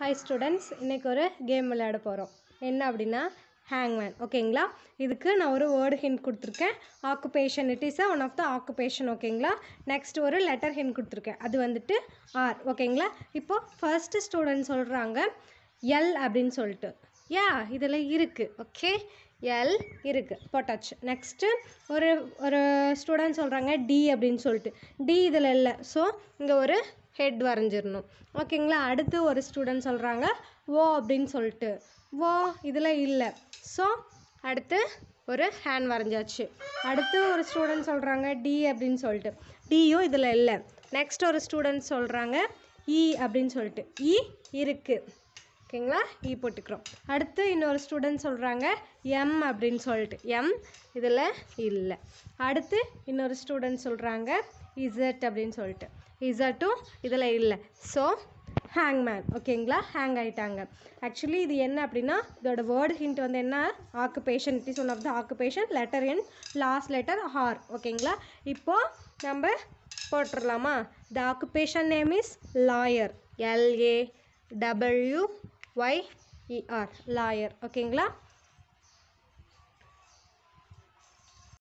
hi students இன்றைக்கி ஒரு game விளையாட போகிறோம் என்ன அப்படின்னா ஹேங்மேன் ஓகேங்களா இதுக்கு நான் ஒரு வேர்டு ஹிண்ட் கொடுத்துருக்கேன் occupation it is one of the occupation ஓகேங்களா நெக்ஸ்ட் ஒரு லெட்டர் ஹிண்ட் கொடுத்துருக்கேன் அது வந்துட்டு ஆர் ஓகேங்களா இப்போ ஃபர்ஸ்ட் ஸ்டூடெண்ட் சொல்கிறாங்க எல் அப்படின்னு சொல்லிட்டு யா இதில் இருக்குது ஓகே எல் இருக்குது போட்டாச்சு நெக்ஸ்ட்டு ஒரு ஒரு ஸ்டூடெண்ட் சொல்கிறாங்க டி அப்படின்னு சொல்லிட்டு டி இதில் இல்லை ஸோ இங்கே ஒரு ஹெட் வரைஞ்சிடணும் ஓகேங்களா அடுத்து ஒரு ஸ்டூடெண்ட் சொல்கிறாங்க ஓ அப்படின்னு சொல்லிட்டு ஓ இதில் இல்லை ஸோ அடுத்து ஒரு ஹேண்ட் வரைஞ்சாச்சு அடுத்து ஒரு ஸ்டூடெண்ட் சொல்கிறாங்க டி அப்படின்னு சொல்லிட்டு டியும் இதில் இல்லை நெக்ஸ்ட் ஒரு ஸ்டூடெண்ட் சொல்கிறாங்க இ அப்படின்னு சொல்லிட்டு இ இருக்குது ஓகேங்களா இ போட்டுக்கிறோம் அடுத்து இன்னொரு ஸ்டூடெண்ட் சொல்கிறாங்க எம் அப்படின்னு சொல்லிட்டு எம் இதில் இல்லை அடுத்து இன்னொரு ஸ்டூடெண்ட் சொல்கிறாங்க இசட் அப்படின்னு சொல்லிட்டு இசட்டும் இதில் இல்லை ஸோ ஹேங்மேன் ஓகேங்களா ஹேங் ஆயிட்டாங்க ஆக்சுவலி இது என்ன அப்படின்னா இதோட வேர்டு ஹிண்ட் வந்து என்ன occupation it is one of the occupation letter in last letter R ஓகேங்களா இப்போது நம்ம போட்டுடலாமா the occupation name is lawyer L A W Y E R lawyer ஓகேங்களா